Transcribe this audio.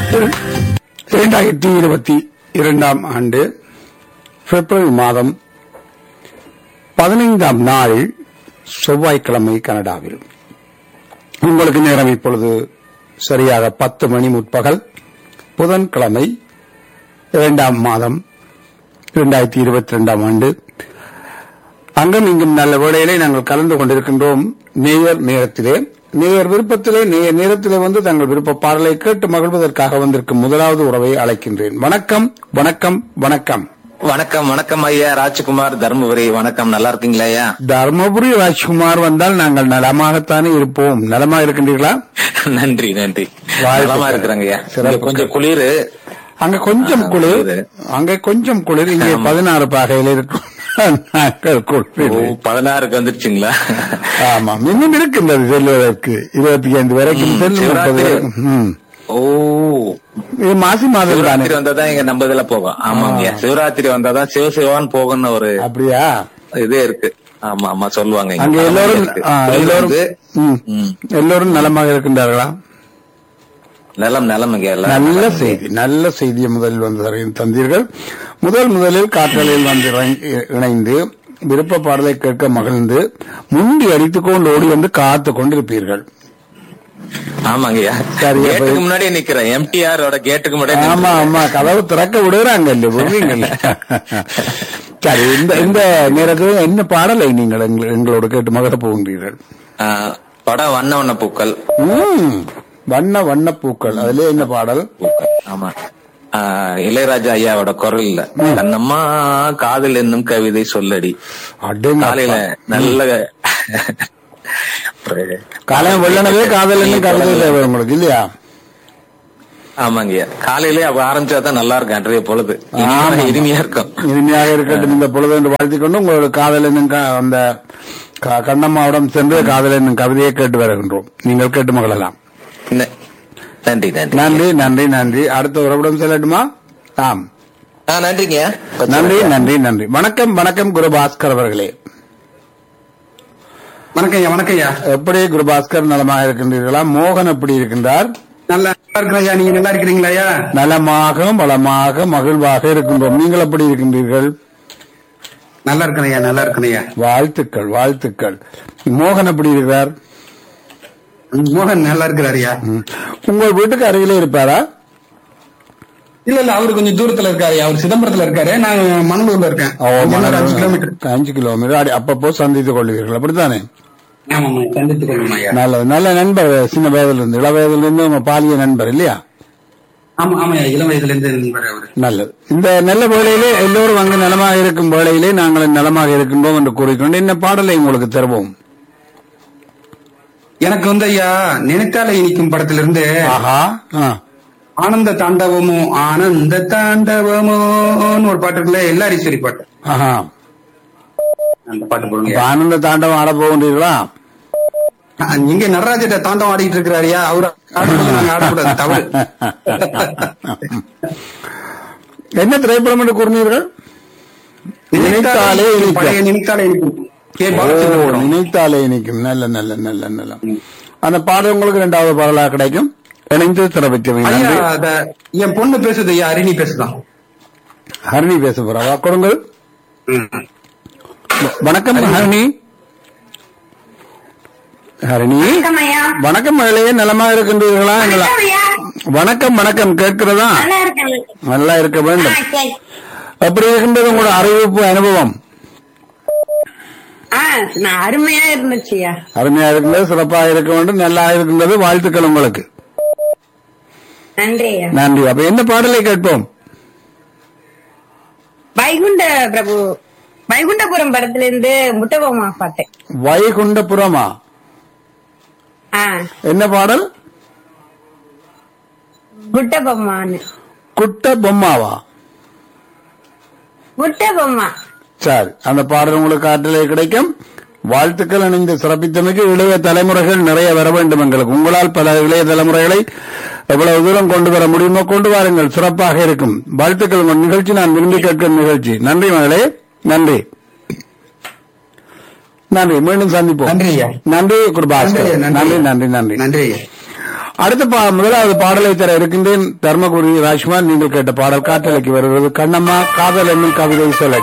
இரண்டாயிரத்தி இருபத்தி இரண்டாம் ஆண்டு பிப்ரவரி மாதம் பதினைந்தாம் நாள் செவ்வாய்க்கிழமை கனடாவில் உங்களுக்கு நேரம் இப்பொழுது சரியாக பத்து மணி முற்பகல் புதன்கிழமை இரண்டாம் மாதம் இரண்டாயிரத்தி இருபத்தி இரண்டாம் ஆண்டு அங்கும் இங்கும் நல்ல வேளையிலே நாங்கள் கலந்து கொண்டிருக்கின்றோம் நேயர் நேரத்திலே நேயர் விருப்பத்திலே நேயர் நேரத்திலே வந்து தங்கள் விருப்ப பாடலை கேட்டு மகிழ்வதற்காக வந்திருக்கும் முதலாவது உறவை அழைக்கின்றேன் வணக்கம் வணக்கம் வணக்கம் வணக்கம் வணக்கம் ஐயா ராஜ்குமார் தர்மபுரி வணக்கம் நல்லா இருக்கீங்களா ஐயா தர்மபுரி ராஜ்குமார் வந்தால் நாங்கள் நலமாகத்தானே இருப்போம் நலமாக இருக்கின்றீர்களா நன்றி நன்றி வாழ்த்துக்கள். நலமா இருக்கிறாங்க ஐயா சிறப்பு. இங்க கொஞ்சம் குளிர் அங்க கொஞ்சம் ஆ, குளிர் குளிரு. அங்க கொஞ்சம் குளிர் இங்கே ஆமா. பதினாறு பாகையில் இருக்கும் நாங்கள் குளிர் பதினாறுக்கு வந்துருச்சுங்களா ஆமா இன்னும் இருக்கின்றது செல்வதற்கு இருபத்தி ஐந்து வரைக்கும் ம், செல்லும் முப்பது சிவராத்திரி. வரைக்கும். ம். ஓ இது மாசி மாதம் தானே சிவராத்திரி வந்தாதான் இங்க நம்ம இதுல போகும் ஆமாங்க ஐயா சிவராத்திரி வந்தாதான் சிவ சிவான்னு போகும்னு ஒரு அப்படியா இதே இருக்கு ஆமா ஆமா சொல்லுவாங்க இங்க. அங்க எல்லோரும் இருக்கு. ஆ, குளிர் எல்லோரும் வந்து, ம். ம். எல்லோரும் நலமாக இருக்கின்றார்களா நிலம் நிலம் இங்க எல்லாம் நல்ல செய்தி நல்ல செய்தியை முதலில் வந்து தர- தந்தீர்கள் முதல் முதலில் காற்றலையில் வந்து இறை- இணைந்து விருப்ப பாடலை கேட்க மகிழ்ந்து முண்டி அடித்துக் கொண்டு ஓடி வந்து காத்து கொண்டிருப்பீர்கள் ஆமாங்க ஐயா சரி, அப்ப- கேட்டுக்கு முன்னாடி நிக்கிறேன் எம்டிஆர் ஓட கேட்டுக்கு முன்னாடி ஆமா ஆமா கதவு திறக்க விடுறாங்க இல்ல விடுறீங்கல்ல சரி இந்த இந்த நேரத்தில் என்ன பாடலை நீங்கள் எங்க- எங்களோடு கேட்டு மகிழ போகின்றீர்கள் ஆ, படம் வண்ண வண்ண பூக்கள் ம், வண்ண வண்ண பூக்கள் அதுல என்ன பாடல் பூக்கள். ஆமா ஆ, இளையராஜா ஐயாவோட குரல்ல கண்ணம்மா காதல் என்னும் கவிதை சொல்லடி அடேங்க காலையில அப்பா. நல்ல காலையம் வெள்ளனவே காதல் என்ன கவிதை தேவை உங்களுக்கு இல்லையா ஆமாங்க காலையிலே அவ ஆரம்பிச்சாதான் நல்லா இருக்கும் அன்றைய பொழுது இனிமையா- ஆமா. இனிமையா இருக்கும் இனிமையாக இருக்கட்டும் இந்த பொழுது என்று வாழ்த்திக் கொண்டு உங்களோட காதல் என்னும் க- அந்த க- கண்ணம்மாவிடம் சென்று காதல் என்னும் கவிதையை கேட்டு வருகின்றோம் நீங்கள் கேட்டு மகிழலாம் ந- நன்றி நன்றி நன்றி நன்றி நன்றி அடுத்த உறவிடம் செல்லட்டுமா ஆம் ஆ, நன்றிங்க நன்றி நன்றி நன்றி வணக்கம் வணக்கம் குரு பாஸ்கர் அவர்களே வணக்கம் ஐயா வணக்கம் ஐயா எப்படி குரு பாஸ்கர் நலமாக இருக்கின்றீர்களா மோகன் எப்படி இருக்கின்றார் நல்லா இருக்கிறேன் ஐயா நீங்க நல்லா இருக்கிறீங்களா ஐயா நலமாக வளமாக மகிழ்வாக இருக்கின்றோம் நீங்கள் எப்படி இருக்கின்றீர்கள் நல்லா இருக்கிறேன் ஐயா நல்லா இருக்கிறேன் ஐயா வாழ்த்துக்கள் வாழ்த்துக்கள் மோகன் எப்படி இருக்கிறார் மோகன் நல்லா இருக்கிறார் ஐயா ம். உங்கள் வீட்டுக்கு அருகிலே இருப்பாரா இல்ல இல்ல அவரு கொஞ்சம் தூரத்துல இருக்காரு ஐயா. அவர் சிதம்பரத்துல இருக்காரு நான் மணலூர்ல இருக்கேன் ஓ, இங்க இருந்து ஒரு அஞ்சு கிலோமீட்டர் அஞ்சு கிலோமீட்டர் அடி- அப்பப்போ சந்தித்துக் கொள்வீர்கள் அப்படித்தானே ஆமா சந்தித்துக் கொள்ளும் ஐயா நல்லது நல்ல நண்பர் சின்ன வயதுல இருந்து இள வயதுல இருந்து உங்க பாலிய நண்பர் இல்லையா ஆமா ஆமா ஐயா இளம் வயதுல இருந்து நண்பர் அவரு நல்லது இந்த நல்ல வேளையிலே எல்லோரும் அங்கு நலமாக இருக்கும் வேளையிலே நாங்கள் நலமாக இருக்கின்றோம் என்று கூறிக்கொண்டு இந்த பாடலை உங்களுக்கு தருவோம் எனக்கு வந்து ஐயா நினைத்தாலே இனிக்கும் படத்துல இருந்து ஆஹா ஆ. ஆனந்த தாண்டவமோ ஆனந்த தாண்டவமோன்னு ஒரு பாட்டு இருக்குல்ல எல்லாரீஸ்வரி பாட்டு ஆஹா அந்த பாட்டு போடுங்க இப்ப ஐயா. ஆனந்த தாண்டவம் ஆட போகின்றீர்களா ஆ, இங்க நடராஜ தாண்டவம் ஆடிட்டு இருக்கிறாரியா அவரு ஆடும்போது நாங்க ஆடக்கூடாது தவறு என்ன திரைப்படம் என்று கூறினீர்கள் நினைத்தாலே இனிக்கும். பழைய நினைத்தாலே இனிக்கும் கே ஓ, பாலச்சந்திரன் படம். நினைத்தாலே இனிக்கும் நல்ல நல்ல நல்ல நல்ல அந்த பாடல் உங்களுக்கு இரண்டாவது பாடலா கிடைக்கும் இணைந்து சிறப்பித்தவை ஐயா நன்றி அத என் பொண்ணு பேசுது ஐயா அரிணி பேசுதான் ஹரணி பேச போறா கொடுங்கள் வணக்கம் ஹரணி ஹரணி வணக்கம் ஐயா. வணக்கம் மகளே நலமா இருக்கின்றீர்களா எங்களா? வணக்கம் ஐயா. வணக்கம் வணக்கம் கேட்கிறதா நல்லா இருக்கேன் நல்லா இருக்க ஆ, வேண்டும் சரி. எப்படி இருக்கின்றது உங்களோட அறிவிப்பு அனுபவம் ஆ, நான் அருமையா இருந்துச்சுயா அருமையா இருக்கின்றது சிறப்பாக இருக்க வேண்டும் நல்லா இருக்கின்றது வாழ்த்துக்கள் உங்களுக்கு நன்றி ஐயா நன்றி அப்ப என்ன பாடலை கேட்போம் வைகுண்ட பிரபு வைகுண்டபுரம் படத்துல இருந்து முட்டபொம்மா பார்த்தேன் வைகுண்டபுரமா ஆ என்ன பாடல் முட்டபொம்மான்னு குட்ட பொம்மாவா முட்டபொம்மா சரி அந்த பாடல் உங்களுக்கு காற்றிலே கிடைக்கும் வாழ்த்துக்கள் இணைந்து சிறப்பித்தமைக்கு இளைய தலைமுறைகள் நிறைய வர வேண்டும் எங்களுக்கு உங்களால் பல இளைய தலைமுறைகளை எவ்வளவு தூரம் கொண்டு வர முடியுமோ கொண்டு வாருங்கள் சிறப்பாக இருக்கும் வாழ்த்துக்கள் உங்கள் நிகழ்ச்சி நான் விரும்பி கேட்கும் நிகழ்ச்சி நன்றி மகளே நன்றி நன்றி மீண்டும் சந்திப்போம் நன்றி ஐயா நன்றி குருபாஸ்கர் நன்றி, நன்றி. நன்றி நன்றி நன்றி நன்றி ஐயா அடுத்த பா- முதலாவது பாடலை தர இருக்கின்றேன் தர்மபுரி ராஜ்குமார் நீங்கள் கேட்ட பாடல் காற்றலைக்கு வருகிறது கண்ணம்மா காதல் என்னும் கவிதை சொல்ல